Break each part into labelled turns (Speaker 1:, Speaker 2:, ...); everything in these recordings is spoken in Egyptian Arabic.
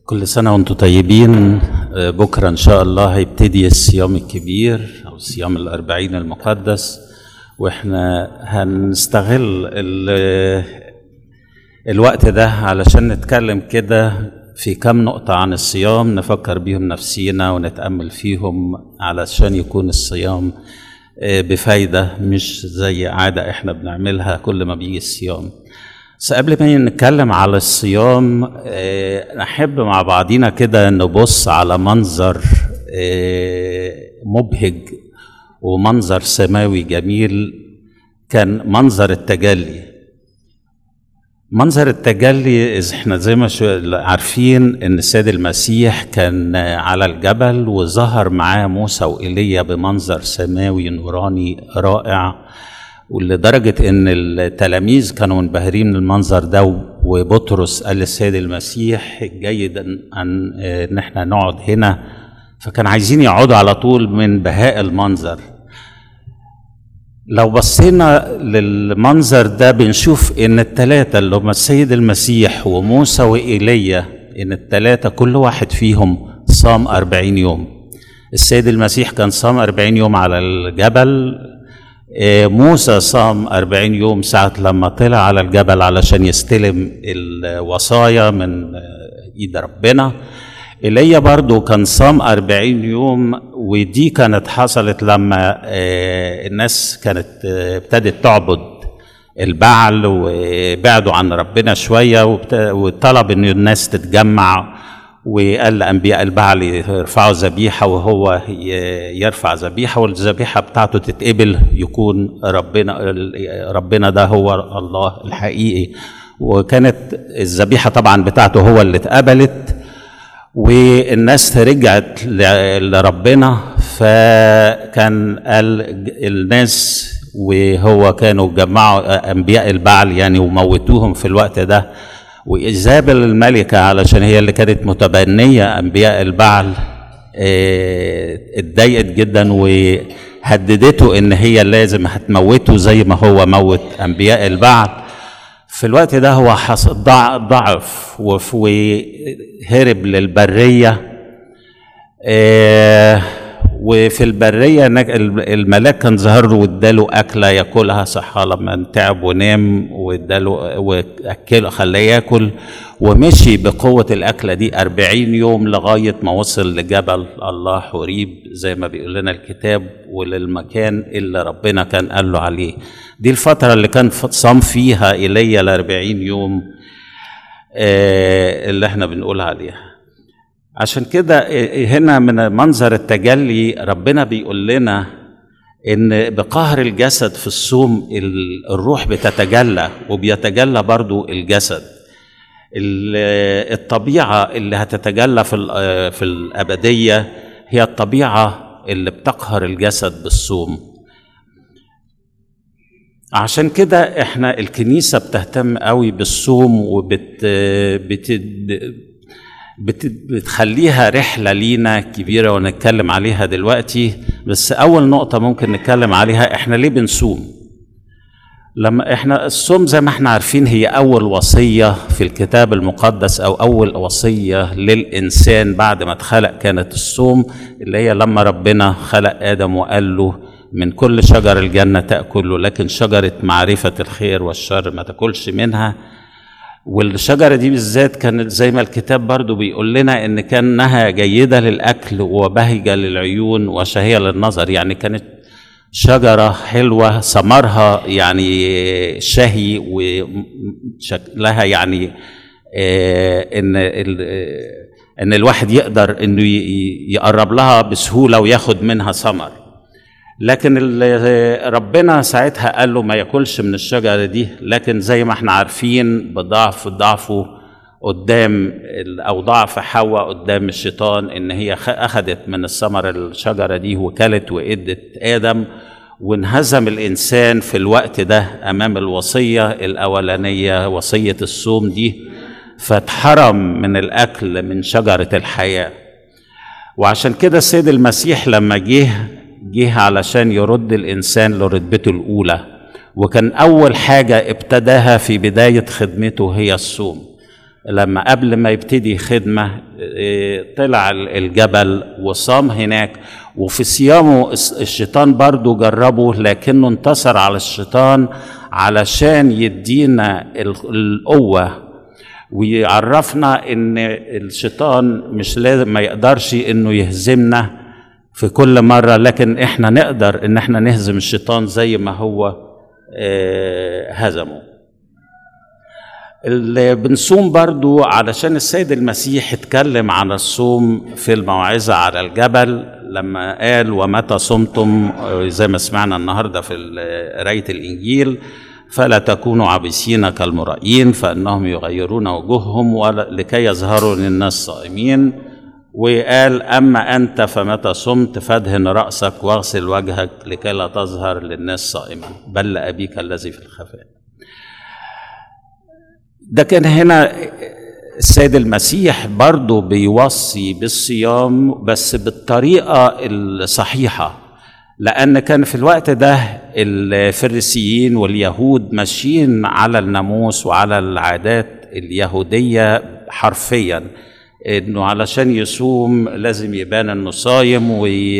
Speaker 1: كل سنة وانتم طيبين آه، بكرة إن شاء الله هيبتدي الصيام الكبير أو صيام الأربعين المقدس وإحنا هنستغل ال- الوقت ده علشان نتكلم كده في كم نقطة عن الصيام نفكر بيهم نفسينا ونتأمل فيهم علشان يكون الصيام آه، بفايدة مش زي عادة إحنا بنعملها كل ما بيجي الصيام بس قبل ما نتكلم على الصيام آه، نحب مع بعضينا كده نبص على منظر آه، مبهج ومنظر سماوي جميل كان منظر التجلي منظر التجلي إذا احنا زي ما شو- عارفين ان السيد المسيح كان على الجبل وظهر معاه موسى وإيليا بمنظر سماوي نوراني رائع ولدرجة ان التلاميذ كانوا منبهرين من المنظر ده وبطرس قال للسيد المسيح جيد ان ان إن احنا نقعد هنا فكان عايزين يقعدوا على طول من بهاء المنظر لو بصينا للمنظر ده بنشوف ان التلاتة اللي هم السيد المسيح وموسى وإيليا ان التلاتة كل واحد فيهم صام أربعين يوم السيد المسيح كان صام أربعين يوم على الجبل آه، موسى صام أربعين يوم ساعة لما طلع على الجبل علشان يستلم الوصايا من آه، إيد ربنا إيليا برضو كان صام أربعين يوم ودي كانت حصلت لما آه، الناس كانت آه، ابتدت تعبد البعل وبعدوا عن ربنا شوية وبت- وطلب ان الناس تتجمع وقال لأنبياء البعل يرفعوا ذبيحة وهو ي- يرفع ذبيحة والذبيحة بتاعته تتقبل يكون ربنا ربنا ده هو الله الحقيقي وكانت الذبيحة طبعا بتاعته هو اللي اتقبلت والناس رجعت ل- لربنا فكان قال الناس وهو كانوا جمعوا انبياء البعل يعني وموتوهم في الوقت ده وايزابل الملكه علشان هي اللي كانت متبنيه انبياء البعل آه، اتضايقت جدا وهددته ان هي لازم هتموته زي ما هو موت انبياء البعل في الوقت ده هو حص- ضع- ضعف وف- وهرب للبرية آه، وفي البرية نج- الم- الملاك كان ظهر له واداله أكلة ياكلها صحى لما تعب ونام واداله وأكله خلاه ياكل ومشي بقوة الأكلة دي أربعين يوم لغاية ما وصل لجبل الله حريب زي ما بيقول لنا الكتاب وللمكان اللي ربنا كان قال له عليه دي الفترة اللي كان ف- صام فيها إيليا الأربعين يوم آه، اللي احنا بنقول عليها عشان كده هنا من منظر التجلي ربنا بيقول لنا ان بقهر الجسد في الصوم ال- الروح بتتجلى وبيتجلى برضو الجسد ال- الطبيعة اللي هتتجلى في ال- في الأبدية هي الطبيعة اللي بتقهر الجسد بالصوم عشان كده احنا الكنيسة بتهتم قوي بالصوم وبت بت بت بتخليها رحلة لينا كبيرة ونتكلم عليها دلوقتي بس أول نقطة ممكن نتكلم عليها احنا ليه بنصوم لما احنا الصوم زي ما احنا عارفين هي أول وصية في الكتاب المقدس أو أول وصية للإنسان بعد ما اتخلق كانت الصوم اللي هي لما ربنا خلق آدم وقال له من كل شجر الجنة تأكل لكن شجرة معرفة الخير والشر ما تاكلش منها والشجرة دي بالذات كانت زي ما الكتاب برضو بيقول لنا ان كانها جيدة للأكل وبهجة للعيون وشهية للنظر يعني كانت شجرة حلوة ثمرها يعني شهي وشكلها يعني آه، ان ال- آه، ان الواحد يقدر انه ي- ي- يقرب لها بسهولة وياخد منها ثمر لكن ال- ربنا ساعتها قال له ما ياكلش من الشجره دي لكن زي ما احنا عارفين بضعف ضعفه قدام ال- او ضعف حواء قدام الشيطان ان هي خ- اخذت من الثمر الشجره دي وكلت وادت ادم وانهزم الانسان في الوقت ده امام الوصيه الاولانيه وصيه الصوم دي فاتحرم من الاكل من شجره الحياه وعشان كده السيد المسيح لما جه جه علشان يرد الانسان لرتبته الاولى وكان اول حاجه ابتداها في بدايه خدمته هي الصوم لما قبل ما يبتدي خدمه إيه، طلع الجبل وصام هناك وفي صيامه الس- الشيطان برضو جربه لكنه انتصر على الشيطان علشان يدينا ال- القوة ويعرفنا ان الشيطان مش لازم ما يقدرش انه يهزمنا في كل مرة لكن احنا نقدر ان احنا نهزم الشيطان زي ما هو آه، هزمه اللي بنصوم برضو علشان السيد المسيح اتكلم عن الصوم في الموعظة على الجبل لما قال ومتى صمتم آه، زي ما سمعنا النهاردة في ال- قراية الإنجيل فلا تكونوا عبثين كالمرائين فإنهم يغيرون وجوههم ولا- لكي يظهروا للناس صائمين وقال أما أنت فمتى صمت فادهن رأسك واغسل وجهك لكي لا تظهر للناس صائما بل لأبيك الذي في الخفاء ده كان هنا السيد المسيح برضه بيوصي بالصيام بس بالطريقة الصحيحة لأن كان في الوقت ده الفريسيين واليهود ماشيين على الناموس وعلى العادات اليهودية حرفيا انه علشان يصوم لازم يبان انه صايم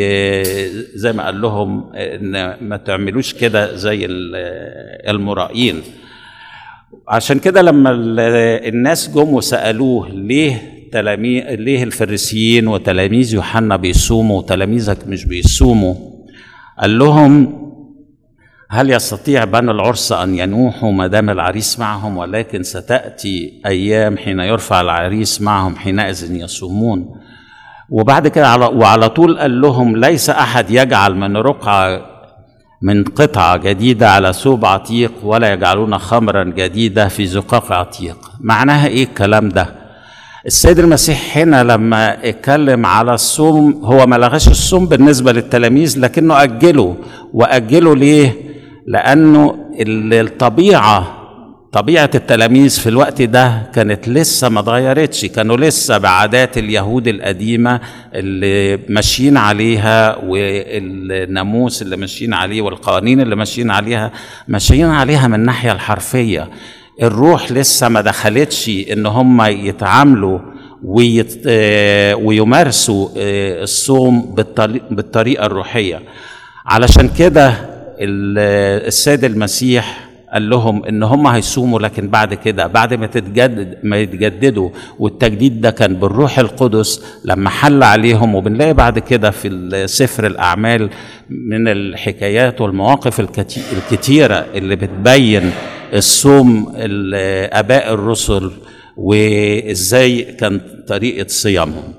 Speaker 1: وزي ما قال لهم ان ما تعملوش كده زي المرائين عشان كده لما ال- الناس جم وسالوه ليه تلاميذ ليه الفريسيين وتلاميذ يوحنا بيصوموا وتلاميذك مش بيصوموا قال لهم هل يستطيع بنو العرس ان ينوحوا ما دام العريس معهم ولكن ستاتي ايام حين يرفع العريس معهم حينئذ يصومون وبعد كده على وعلى طول قال لهم ليس احد يجعل من رقعه من قطعة جديدة على ثوب عتيق ولا يجعلون خمرا جديدة في زقاق عتيق معناها ايه الكلام ده السيد المسيح هنا لما اتكلم على الصوم هو ما لغاش الصوم بالنسبة للتلاميذ لكنه أجله وأجله ليه لأنه ال- الطبيعة طبيعة التلاميذ في الوقت ده كانت لسه ما اتغيرتش كانوا لسه بعادات اليهود القديمة اللي ماشيين عليها والناموس اللي ماشيين عليه والقوانين اللي ماشيين عليها ماشيين عليها من الناحية الحرفية الروح لسه ما دخلتش ان هم يتعاملوا ويت... آه، ويمارسوا آه، الصوم بالطري- بالطريقة الروحية علشان كده ال- السيد المسيح قال لهم ان هم هيصوموا لكن بعد كده بعد ما تتجدد ما يتجددوا والتجديد ده كان بالروح القدس لما حل عليهم وبنلاقي بعد كده في سفر الاعمال من الحكايات والمواقف الكتي- الكتيره اللي بتبين الصوم ال- اباء الرسل وازاي كان طريقه صيامهم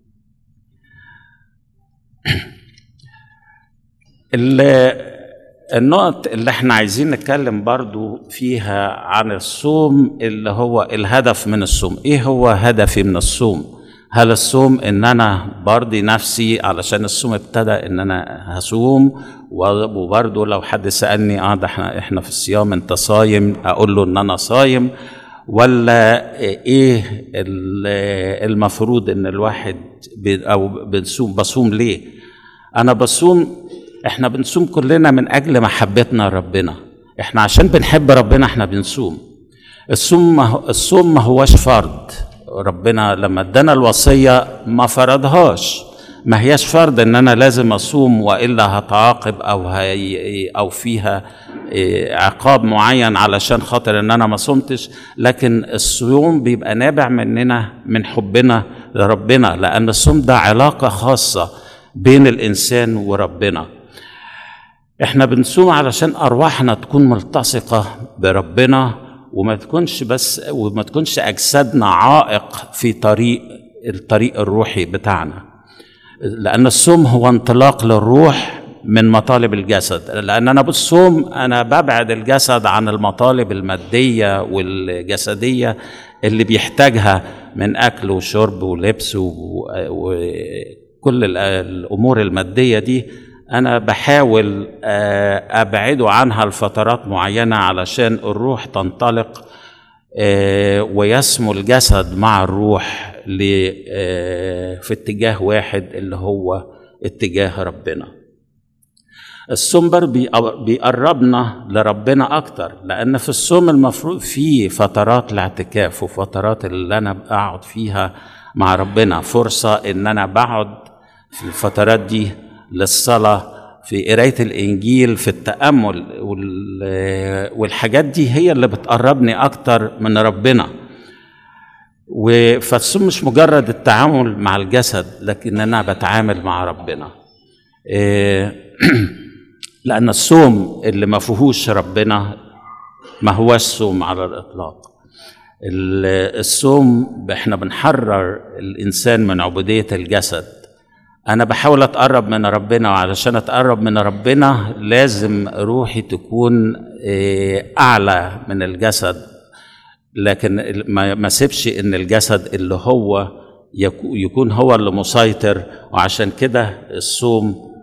Speaker 1: ال- النقط اللي احنا عايزين نتكلم برضو فيها عن الصوم اللي هو الهدف من الصوم ايه هو هدفي من الصوم هل الصوم ان انا برضي نفسي علشان الصوم ابتدى ان انا هصوم وبرضو لو حد سألني اه ده احنا احنا في الصيام انت صايم اقول له ان انا صايم ولا ايه ال- المفروض ان الواحد بي- او بنصوم بصوم ليه انا بصوم احنا بنصوم كلنا من اجل محبتنا لربنا احنا عشان بنحب ربنا احنا بنصوم الصوم ما هو الصوم ما هوش فرض ربنا لما ادانا الوصيه ما فرضهاش ما هياش فرض ان انا لازم اصوم والا هتعاقب او هي او فيها إيه، عقاب معين علشان خاطر ان انا ما صمتش لكن الصوم بيبقى نابع مننا من حبنا لربنا لان الصوم ده علاقه خاصه بين الانسان وربنا احنا بنصوم علشان ارواحنا تكون ملتصقه بربنا وما تكونش بس وما تكونش اجسادنا عائق في طريق الطريق الروحي بتاعنا لان الصوم هو انطلاق للروح من مطالب الجسد لان انا بالصوم انا ببعد الجسد عن المطالب الماديه والجسديه اللي بيحتاجها من اكل وشرب ولبس و- وكل ال- الامور الماديه دي انا بحاول آه، ابعده عنها لفترات معينه علشان الروح تنطلق آه، ويسمو الجسد مع الروح ل- آه، في اتجاه واحد اللي هو اتجاه ربنا الصوم بر بيق- بيقربنا لربنا اكتر لان في الصوم المفروض في فترات الاعتكاف وفترات اللي انا اقعد فيها مع ربنا فرصة إن أنا بقعد في الفترات دي للصلاة في قراية الإنجيل في التأمل والحاجات دي هي اللي بتقربني أكتر من ربنا فالصوم مش مجرد التعامل مع الجسد لكن أنا بتعامل مع ربنا لأن الصوم اللي ما فيهوش ربنا ما هوش صوم على الإطلاق الصوم احنا بنحرر الإنسان من عبودية الجسد أنا بحاول أتقرب من ربنا وعلشان أتقرب من ربنا لازم روحي تكون أعلى من الجسد لكن ما سيبش إن الجسد اللي هو يكون هو اللي مسيطر وعشان كده الصوم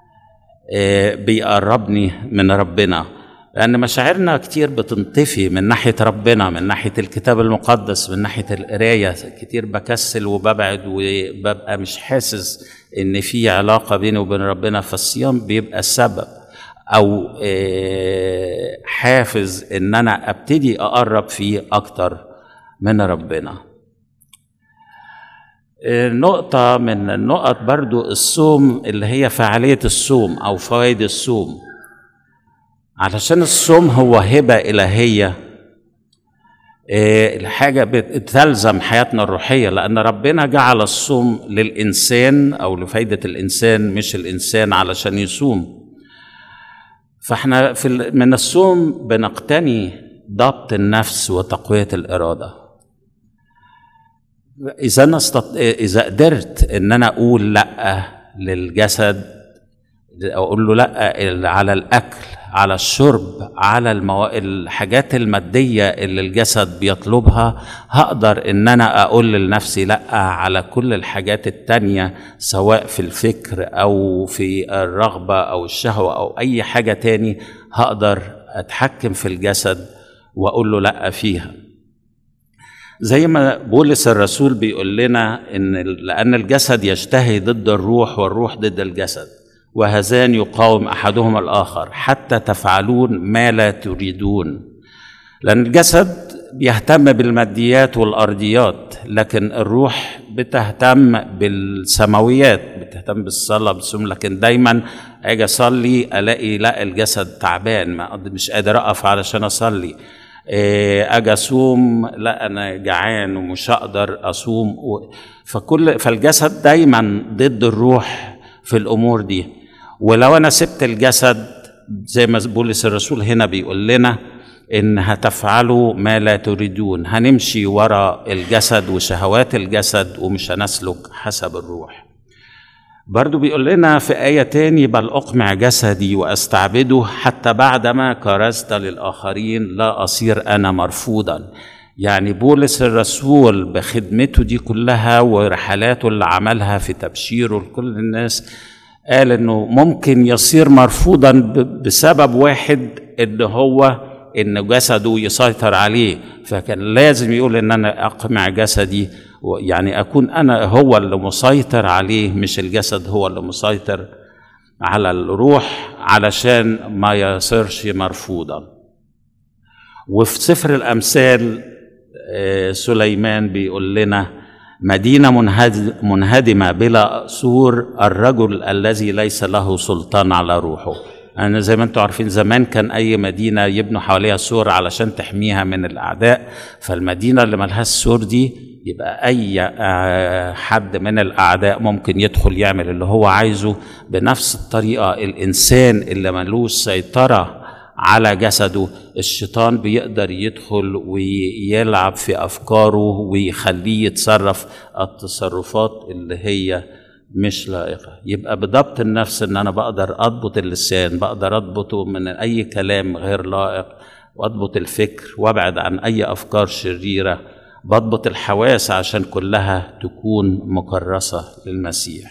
Speaker 1: بيقربني من ربنا لأن مشاعرنا كتير بتنطفي من ناحية ربنا من ناحية الكتاب المقدس من ناحية القراية كتير بكسل وببعد وببقى مش حاسس إن في علاقة بيني وبين ربنا فالصيام بيبقى السبب أو حافز إن أنا أبتدي أقرب فيه أكتر من ربنا نقطة من النقط برضو الصوم اللي هي فعالية الصوم أو فوائد الصوم علشان الصوم هو هبة إلهية الحاجة بتلزم حياتنا الروحية لأن ربنا جعل الصوم للإنسان أو لفايدة الإنسان مش الإنسان علشان يصوم فاحنا في من الصوم بنقتني ضبط النفس وتقوية الإرادة إذا أنا استط... إذا قدرت إن أنا أقول لأ للجسد أقول له لأ على الأكل على الشرب على المو... الحاجات المادية اللي الجسد بيطلبها هقدر ان انا اقول لنفسي لا على كل الحاجات التانية سواء في الفكر او في الرغبة او الشهوة او اي حاجة تاني هقدر اتحكم في الجسد واقول له لا فيها زي ما بولس الرسول بيقول لنا ان لان الجسد يشتهي ضد الروح والروح ضد الجسد وهذان يقاوم احدهما الاخر حتى تفعلون ما لا تريدون لان الجسد بيهتم بالماديات والارضيات لكن الروح بتهتم بالسماويات بتهتم بالصلاه بالصوم لكن دايما اجي اصلي الاقي لا الجسد تعبان ما مش قادر اقف علشان اصلي اجي اصوم لا انا جعان ومش هقدر اصوم فكل فالجسد دايما ضد الروح في الامور دي ولو انا سبت الجسد زي ما بولس الرسول هنا بيقول لنا ان هتفعلوا ما لا تريدون هنمشي ورا الجسد وشهوات الجسد ومش هنسلك حسب الروح برضو بيقول لنا في آية تاني بل أقمع جسدي وأستعبده حتى بعدما كرزت للآخرين لا أصير أنا مرفوضا يعني بولس الرسول بخدمته دي كلها ورحلاته اللي عملها في تبشيره لكل الناس قال انه ممكن يصير مرفوضا بسبب واحد ان هو ان جسده يسيطر عليه فكان لازم يقول ان انا اقمع جسدي يعني اكون انا هو اللي مسيطر عليه مش الجسد هو اللي مسيطر على الروح علشان ما يصيرش مرفوضا وفي سفر الامثال سليمان بيقول لنا مدينه منهدمه بلا سور الرجل الذي ليس له سلطان على روحه أنا زي ما أنتم عارفين زمان كان أي مدينة يبنوا حواليها سور علشان تحميها من الأعداء فالمدينة اللي ملهاش سور دي يبقى أي حد من الأعداء ممكن يدخل يعمل اللي هو عايزه بنفس الطريقة الإنسان اللي ملوش سيطرة على جسده الشيطان بيقدر يدخل ويلعب في أفكاره ويخليه يتصرف التصرفات اللي هي مش لائقه يبقى بضبط النفس ان انا بقدر اضبط اللسان بقدر اضبطه من اي كلام غير لائق واضبط الفكر وابعد عن اي افكار شريره بضبط الحواس عشان كلها تكون مكرسه للمسيح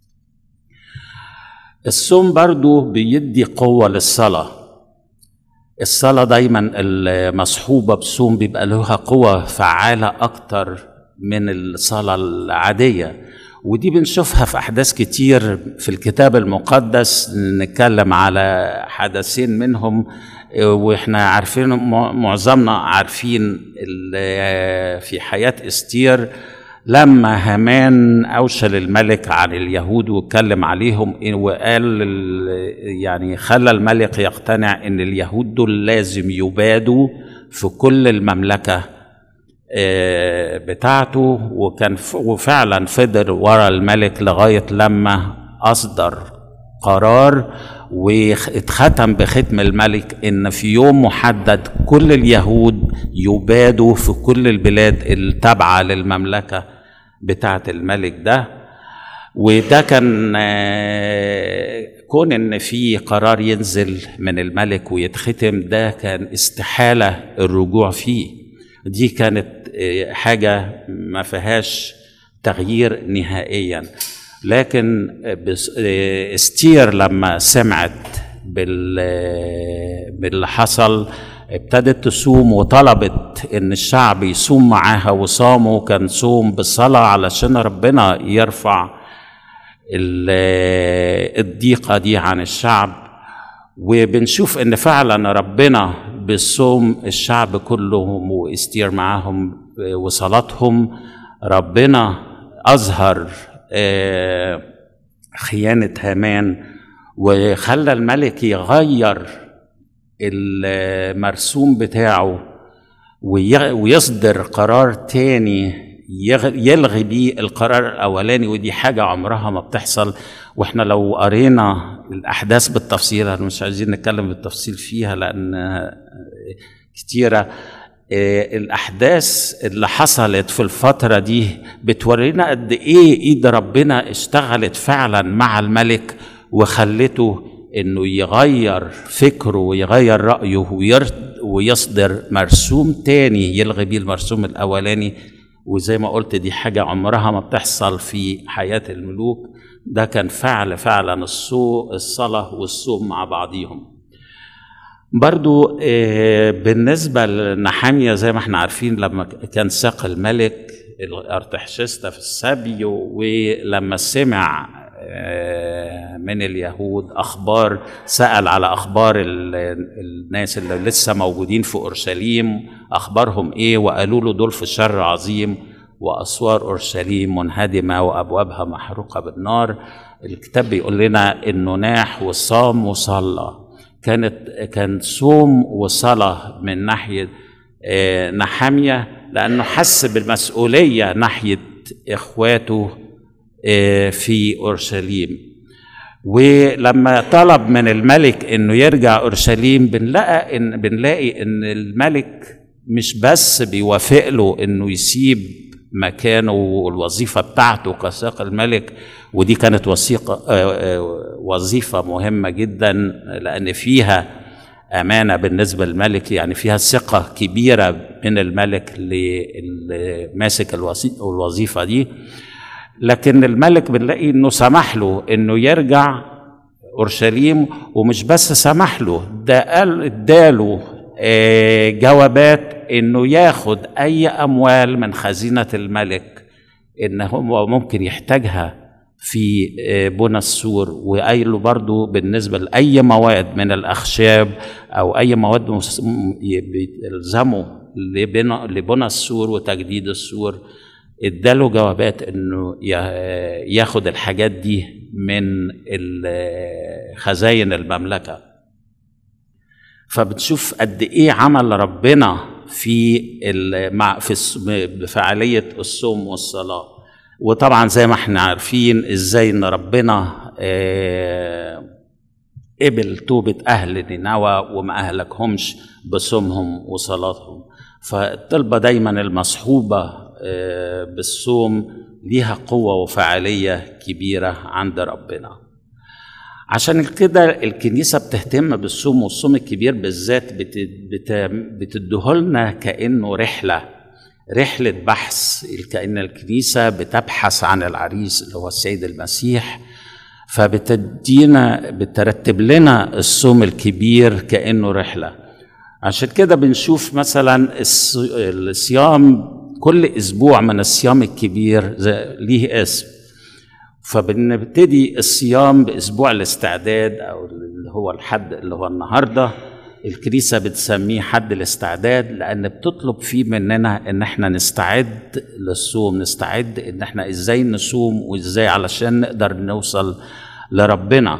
Speaker 1: الصوم برضو بيدي قوه للصلاه الصلاه دايما المصحوبه بصوم بيبقى لها قوه فعاله اكتر من الصلاه العاديه ودي بنشوفها في احداث كتير في الكتاب المقدس نتكلم على حدثين منهم واحنا عارفين معظمنا عارفين في حياه استير لما هامان اوشل الملك عن اليهود واتكلم عليهم وقال يعني خلى الملك يقتنع ان اليهود دول لازم يبادوا في كل المملكه بتاعته وكان وفعلا فضل ورا الملك لغايه لما اصدر قرار واتختم بختم الملك ان في يوم محدد كل اليهود يبادوا في كل البلاد التابعه للمملكه بتاعه الملك ده وده كان كون ان في قرار ينزل من الملك ويتختم ده كان استحاله الرجوع فيه دي كانت حاجه ما فيهاش تغيير نهائيا لكن استير لما سمعت باللي حصل ابتدت تصوم وطلبت ان الشعب يصوم معاها وصاموا كان صوم بالصلاه علشان ربنا يرفع الضيقه دي عن الشعب وبنشوف ان فعلا ربنا بالصوم الشعب كلهم واستير معاهم وصلاتهم ربنا اظهر خيانة هامان وخلى الملك يغير المرسوم بتاعه ويصدر قرار تاني يلغي بيه القرار الاولاني ودي حاجه عمرها ما بتحصل واحنا لو قرينا الاحداث بالتفصيل احنا مش عايزين نتكلم بالتفصيل فيها لان كتيره الاحداث اللي حصلت في الفتره دي بتورينا قد ايه ايد ربنا اشتغلت فعلا مع الملك وخلته انه يغير فكره ويغير رايه ويصدر مرسوم تاني يلغي بيه المرسوم الاولاني وزي ما قلت دي حاجة عمرها ما بتحصل في حياة الملوك ده كان فعل فعلا الصو الصلاة والصوم مع بعضيهم برضو بالنسبة لنحامية زي ما احنا عارفين لما كان ساق الملك ارتحشستا في السبي ولما سمع من اليهود اخبار سال على اخبار الناس اللي لسه موجودين في اورشليم اخبارهم ايه وقالوا له دول في شر عظيم واسوار اورشليم منهدمه وابوابها محروقه بالنار الكتاب بيقول لنا انه ناح وصام وصلى كانت كان صوم وصلاه من ناحيه نحاميه لانه حس بالمسؤوليه ناحيه اخواته في اورشليم ولما طلب من الملك انه يرجع اورشليم بنلاقي ان بنلاقي ان الملك مش بس بيوافق له انه يسيب مكانه والوظيفه بتاعته كساق الملك ودي كانت وثيقه وظيفه مهمه جدا لان فيها امانه بالنسبه للملك يعني فيها ثقه كبيره من الملك لماسك الوظيفه دي لكن الملك بنلاقي انه سمح له انه يرجع اورشليم ومش بس سمح له ده قال اداله جوابات انه ياخد اي اموال من خزينه الملك ان هو ممكن يحتاجها في بنى السور وقايل له برضه بالنسبه لاي مواد من الاخشاب او اي مواد بيلزموا لبنى السور وتجديد السور اداله جوابات انه ياخد الحاجات دي من خزاين المملكه فبتشوف قد ايه عمل ربنا في مع في فعاليه الصوم والصلاه وطبعا زي ما احنا عارفين ازاي ان ربنا قبل توبه اهل نينوى وما اهلكهمش بصومهم وصلاتهم فالطلبه دايما المصحوبه بالصوم ليها قوة وفعالية كبيرة عند ربنا عشان كده الكنيسة بتهتم بالصوم والصوم الكبير بالذات بتديهولنا كأنه رحلة رحلة بحث كأن الكنيسة بتبحث عن العريس اللي هو السيد المسيح فبتدينا بترتب لنا الصوم الكبير كأنه رحلة عشان كده بنشوف مثلا الصيام كل اسبوع من الصيام الكبير ليه اسم فبنبتدي الصيام باسبوع الاستعداد او اللي هو الحد اللي هو النهارده الكنيسة بتسميه حد الاستعداد لأن بتطلب فيه مننا إن احنا نستعد للصوم نستعد إن احنا إزاي نصوم وإزاي علشان نقدر نوصل لربنا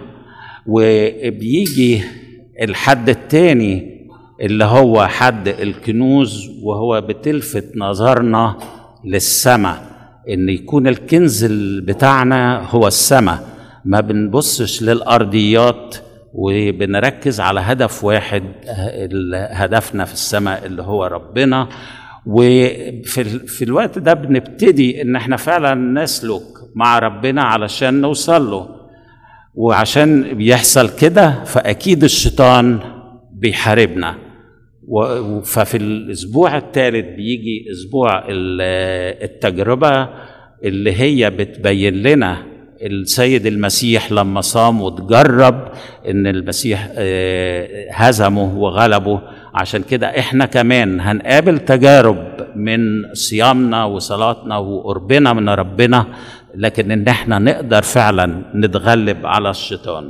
Speaker 1: وبيجي الحد التاني اللي هو حد الكنوز وهو بتلفت نظرنا للسماء ان يكون الكنز بتاعنا هو السماء ما بنبصش للارضيات وبنركز على هدف واحد هدفنا في السماء اللي هو ربنا وفي في الوقت ده بنبتدي ان احنا فعلا نسلك مع ربنا علشان نوصل له وعشان بيحصل كده فاكيد الشيطان بيحاربنا ففي الاسبوع الثالث بيجي اسبوع التجربه اللي هي بتبين لنا السيد المسيح لما صام وتجرب ان المسيح هزمه وغلبه عشان كده احنا كمان هنقابل تجارب من صيامنا وصلاتنا وقربنا من ربنا لكن ان احنا نقدر فعلا نتغلب على الشيطان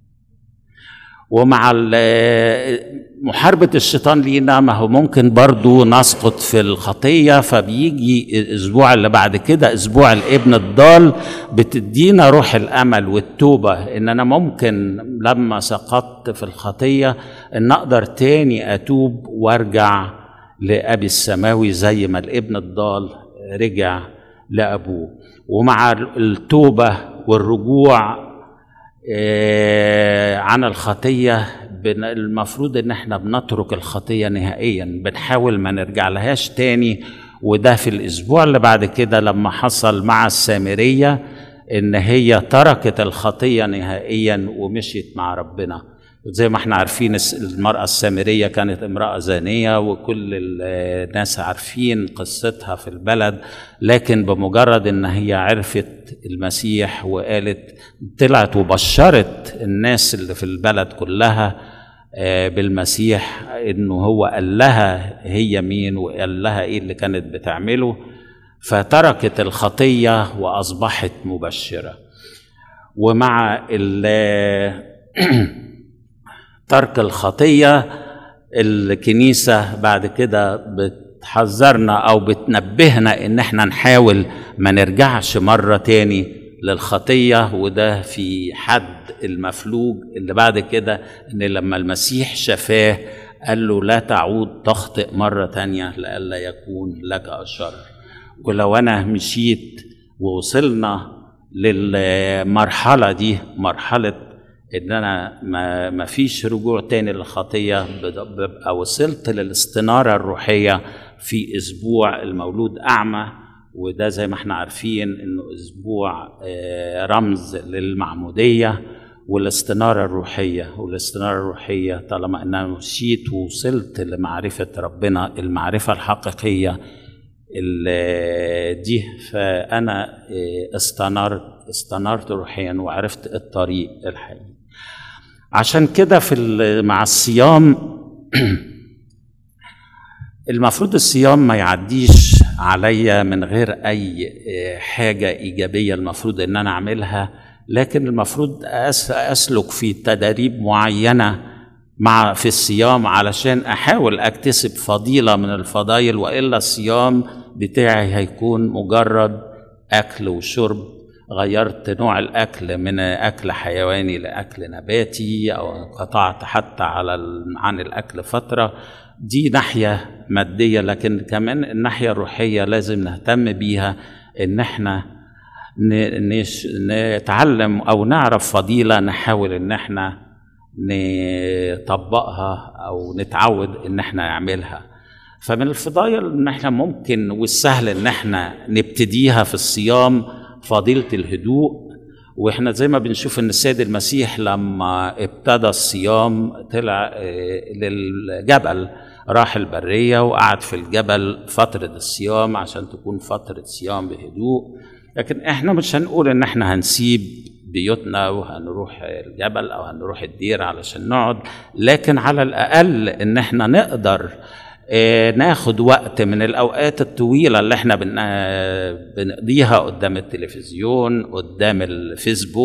Speaker 1: ومع محاربة الشيطان لينا ما هو ممكن برضو نسقط في الخطية فبيجي الأسبوع اللي بعد كده أسبوع الابن الضال بتدينا روح الأمل والتوبة إن أنا ممكن لما سقطت في الخطية إن أقدر تاني أتوب وأرجع لأبي السماوي زي ما الابن الضال رجع لأبوه ومع التوبة والرجوع عن الخطية المفروض ان احنا بنترك الخطية نهائيا بنحاول ما نرجع لهاش تاني وده في الاسبوع اللي بعد كده لما حصل مع السامرية ان هي تركت الخطية نهائيا ومشيت مع ربنا زي ما احنا عارفين المرأة السامرية كانت امرأة زانية وكل الناس عارفين قصتها في البلد لكن بمجرد ان هي عرفت المسيح وقالت طلعت وبشرت الناس اللي في البلد كلها بالمسيح انه هو قال لها هي مين وقال لها ايه اللي كانت بتعمله فتركت الخطية واصبحت مبشرة ومع ترك الخطيه الكنيسه بعد كده بتحذرنا او بتنبهنا ان احنا نحاول ما نرجعش مره تاني للخطيه وده في حد المفلوج اللي بعد كده ان لما المسيح شفاه قال له لا تعود تخطئ مره تانيه لئلا يكون لك الشر ولو انا مشيت ووصلنا للمرحله دي مرحله ان انا ما, ما فيش رجوع تاني للخطيه ببقى وصلت للاستناره الروحيه في اسبوع المولود اعمى وده زي ما احنا عارفين انه اسبوع رمز للمعموديه والاستناره الروحيه والاستناره الروحيه طالما ان انا مشيت ووصلت لمعرفه ربنا المعرفه الحقيقيه دي فانا استنرت استنرت روحيا وعرفت الطريق الحقيقي عشان كده في مع الصيام المفروض الصيام ما يعديش عليا من غير اي حاجه ايجابيه المفروض ان انا اعملها لكن المفروض اسلك في تداريب معينه مع في الصيام علشان احاول اكتسب فضيله من الفضائل والا الصيام بتاعي هيكون مجرد اكل وشرب غيرت نوع الاكل من اكل حيواني لاكل نباتي او قطعت حتى على عن الاكل فتره دي ناحيه ماديه لكن كمان الناحيه الروحيه لازم نهتم بيها ان احنا نتعلم او نعرف فضيله نحاول ان احنا نطبقها او نتعود ان احنا نعملها فمن الفضائل ان احنا ممكن والسهل ان احنا نبتديها في الصيام فضيله الهدوء واحنا زي ما بنشوف ان السيد المسيح لما ابتدى الصيام طلع للجبل راح البريه وقعد في الجبل فتره الصيام عشان تكون فتره صيام بهدوء لكن احنا مش هنقول ان احنا هنسيب بيوتنا وهنروح الجبل او هنروح الدير علشان نقعد لكن على الاقل ان احنا نقدر ناخد وقت من الاوقات الطويله اللي احنا بنقضيها قدام التلفزيون قدام الفيسبوك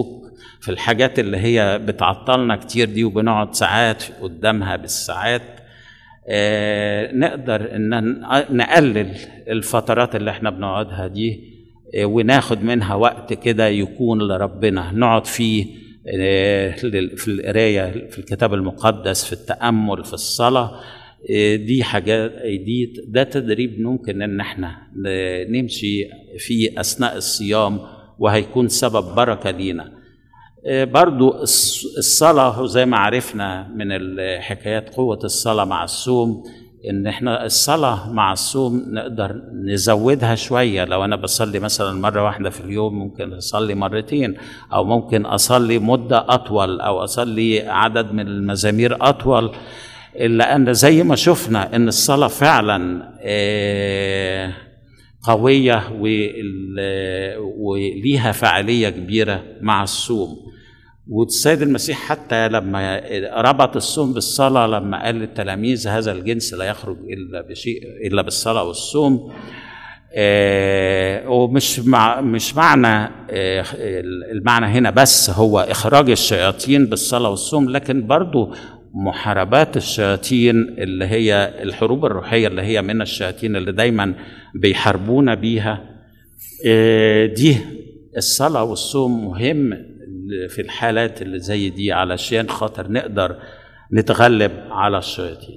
Speaker 1: في الحاجات اللي هي بتعطلنا كتير دي وبنقعد ساعات قدامها بالساعات آه، نقدر ان نقلل الفترات اللي احنا بنقعدها دي آه، وناخد منها وقت كده يكون لربنا نقعد فيه آه، لل- في القرايه في الكتاب المقدس في التامل في الصلاه آه، دي حاجات دي ده تدريب ممكن ان احنا ن- نمشي فيه اثناء الصيام وهيكون سبب بركه لينا آه، برضو الص- الصلاة زي ما عرفنا من الحكايات قوة الصلاة مع الصوم إن إحنا الصلاة مع الصوم نقدر نزودها شوية لو أنا بصلي مثلا مرة واحدة في اليوم ممكن أصلي مرتين أو ممكن أصلي مدة أطول أو أصلي عدد من المزامير أطول إلا أن زي ما شفنا إن الصلاة فعلا آه، قوية وال- وليها فعالية كبيرة مع الصوم والسيد المسيح حتى لما ربط الصوم بالصلاة لما قال للتلاميذ هذا الجنس لا يخرج إلا بشيء إلا بالصلاة والصوم آه، ومش مع مش معنى آه، المعنى هنا بس هو إخراج الشياطين بالصلاة والصوم لكن برضو محاربات الشياطين اللي هي الحروب الروحية اللي هي من الشياطين اللي دايما بيحاربونا بيها آه، دي الصلاة والصوم مهم في الحالات اللي زي دي علشان خاطر نقدر نتغلب على الشياطين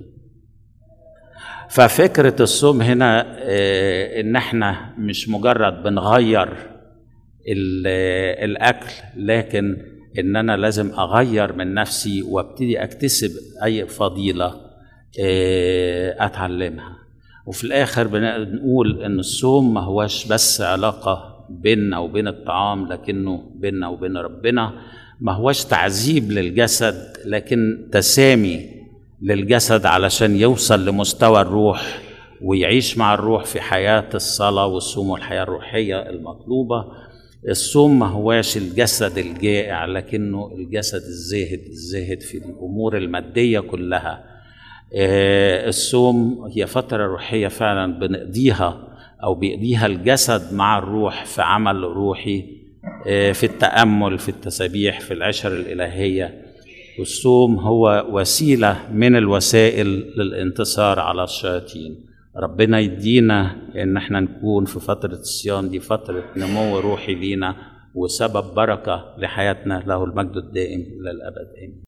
Speaker 1: ففكرة الصوم هنا آه، ان احنا مش مجرد بنغير ال- الاكل لكن ان انا لازم اغير من نفسي وابتدي اكتسب اي فضيله آه، اتعلمها وفي الاخر بنقول ان الصوم ما هوش بس علاقه بيننا وبين الطعام لكنه بيننا وبين ربنا ما هوش تعذيب للجسد لكن تسامي للجسد علشان يوصل لمستوى الروح ويعيش مع الروح في حياة الصلاة والصوم والحياة الروحية المطلوبة الصوم ما هواش الجسد الجائع لكنه الجسد الزاهد الزاهد في الأمور المادية كلها آه، الصوم هي فترة روحية فعلا بنقضيها أو بيقضيها الجسد مع الروح في عمل روحي آه، في التأمل في التسابيح في العشر الإلهية والصوم هو وسيلة من الوسائل للانتصار على الشياطين ربنا يدينا ان احنا نكون في فترة الصيام دي فترة نمو روحي لينا وسبب بركة لحياتنا له المجد الدائم إلى الأبد آمين